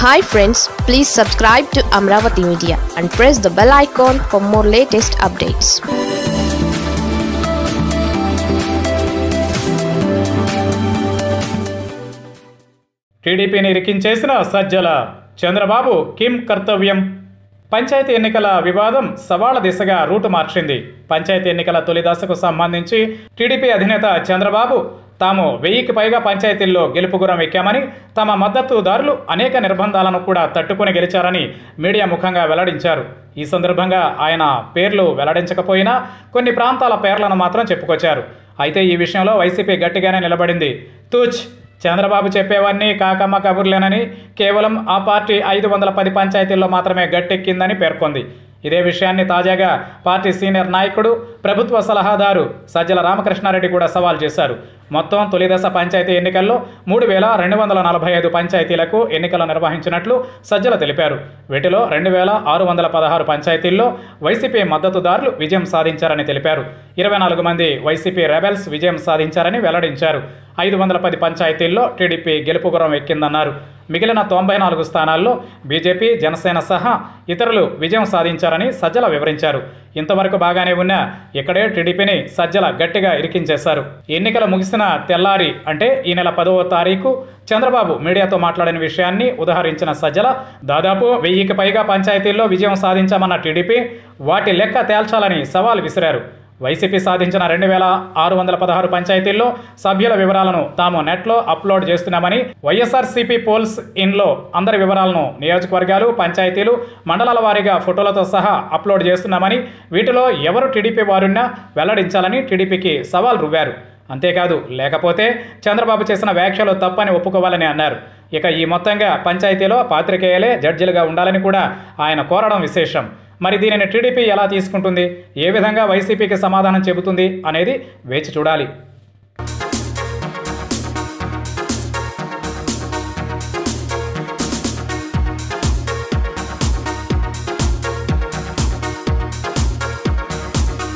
hi friends please subscribe to Amaravati media and press the bell icon for more latest updates టీడీపీని ఇరికించేసిన Sajjala Chandrababu Kim కర్తవ్యం పంచాయతీ ఎన్నికల వివాదం సవాళ్ల దిశగా రూటు మార్చింది పంచాయతీ ఎన్నికల తొలి దశకు సంబంధించి టీడీపీ అధినేత చంద్రబాబు తాము వెయ్యికి పైగా పంచాయతీల్లో గెలుపుగురం ఎక్కామని తమ మద్దతుదారులు అనేక నిర్బంధాలను కూడా తట్టుకుని గెలిచారని మీడియా ముఖంగా వెల్లడించారు ఈ సందర్భంగా ఆయన పేర్లు వెల్లడించకపోయినా కొన్ని ప్రాంతాల పేర్లను మాత్రం చెప్పుకొచ్చారు అయితే ఈ విషయంలో వైసీపీ గట్టిగానే నిలబడింది తూచ్ చంద్రబాబు చెప్పేవన్నీ కాకమ్మ కబుర్లేనని కేవలం ఆ పార్టీ ఐదు వందల పది పంచాయతీల్లో మాత్రమే గట్టెక్కిందని పేర్కొంది ఇదే విషయాన్ని తాజాగా పార్టీ సీనియర్ నాయకుడు ప్రభుత్వ సలహాదారు సజ్జల రామకృష్ణారెడ్డి కూడా సవాల్ చేశారు మొత్తం తొలిదశ పంచాయతీ ఎన్నికల్లో మూడు వేల రెండు వందల నలభై ఐదు పంచాయతీలకు ఎన్నికలు నిర్వహించినట్లు సజ్జల తెలిపారు వీటిలో రెండు వేల ఆరు వందల పదహారు పంచాయతీల్లో వైసీపీ మద్దతుదారులు విజయం సాధించారని తెలిపారు ఇరవై నాలుగు మంది వైసీపీ రెబెల్స్ విజయం సాధించారని వెల్లడించారు ఐదు వందల పది పంచాయతీల్లో టీడీపీ గెలుపుగురం ఎక్కిందన్నారు మిగిలిన తొంభై నాలుగు స్థానాల్లో బీజేపీ జనసేన సహా ఇతరులు విజయం సాధించారని సజ్జల వివరించారు ఇంతవరకు బాగానే ఉన్న ఇక్కడే టీడీపీని సజ్జల గట్టిగా ఇరికించేశారు ఎన్నికలు ముగిసిన తెల్లారి అంటే ఈ నెల పదవ తారీఖు చంద్రబాబు మీడియాతో మాట్లాడిన విషయాన్ని ఉదహరించిన సజ్జల దాదాపు వెయ్యికి పైగా పంచాయతీల్లో విజయం సాధించామన్న టీడీపీ వాటి లెక్క తేల్చాలని సవాల్ విసిరారు వైసీపీ సాధించిన రెండు వేల ఆరు వందల పదహారు పంచాయతీల్లో సభ్యుల వివరాలను తాము నెట్లో అప్లోడ్ చేస్తున్నామని వైఎస్ఆర్సీపీ పోల్స్ ఇన్లో అందరి వివరాలను నియోజకవర్గాలు పంచాయతీలు మండలాల వారీగా ఫోటోలతో సహా అప్లోడ్ చేస్తున్నామని వీటిలో ఎవరు టీడీపీ వారున్నా వెల్లడించాలని టీడీపీకి సవాల్ రువ్వారు అంతేకాదు లేకపోతే చంద్రబాబు చేసిన వ్యాఖ్యలు తప్పని ఒప్పుకోవాలని అన్నారు ఇక ఈ మొత్తంగా పంచాయతీలో పాత్రికేయులే జడ్జిలుగా ఉండాలని కూడా ఆయన కోరడం విశేషం మరి దీనిని టీడీపీ ఎలా తీసుకుంటుంది ఏ విధంగా వైసీపీకి సమాధానం చెబుతుంది అనేది వేచి చూడాలి